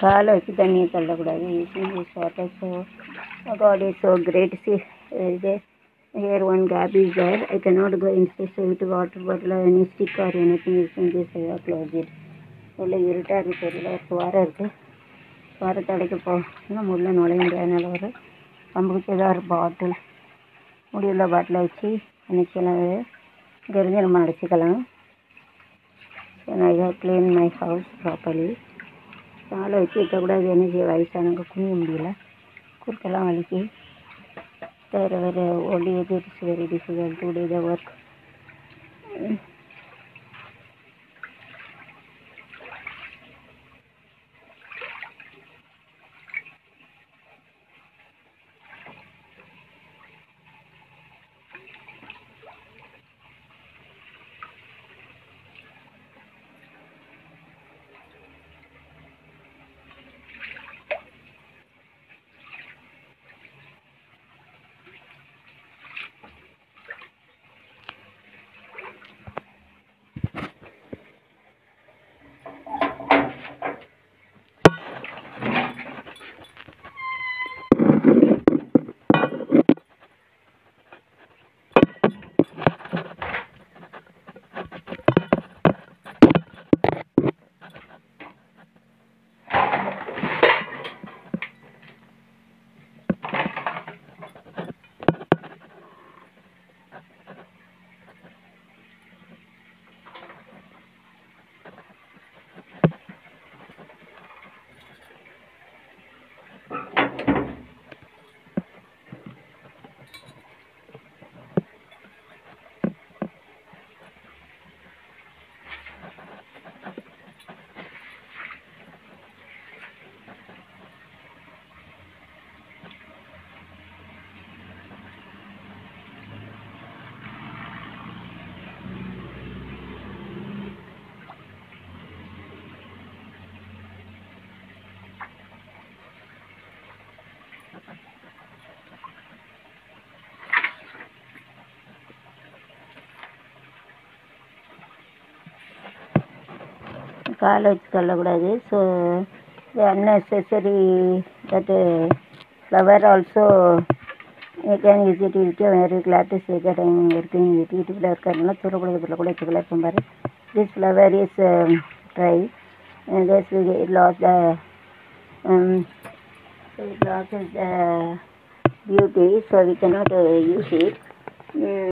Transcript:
காலை வச்சு தண்ணியை தள்ளக்கூடாது use water so God is so great. See, uh, there, here one gap is there. I cannot go inside with water bottle or any stick or anything is in this. I have closed it. உள்ள இருட்டாக இருக்குது தெரியல ஒரு துவாரம் இருக்குது துவாரத்தை அடைக்க போனால் உள்ள நுழைய முடியாதனால ஒரு கம்புக்கு ஏதாவது ஒரு பாட்டில் முடியுள்ள பாட்டிலை வச்சு நினச்சலாம் இங்கேருந்து நம்ம அடைச்சிக்கலாம் I have clean my house properly காலை வச்சு இருக்கக்கூடாது என்ன செய்ய வயசானவங்க குனிய முடியல குறுக்கெல்லாம் வலிக்கு வேறு வேறு ஒலி இது it's very difficult to do the work காலை வச்சு தள்ளக்கூடாது so unnecessary that uh, flower also you can use it with your very glad to say that I'm working with it வீட்டில் இருக்கிறதுனால தூரக்கூடாது இதில் கூட வச்சுக்கலாம் இப்போ பாரு this flower is um, dry and this will it lost the um, it loses the beauty so we cannot uh, use it. Mm.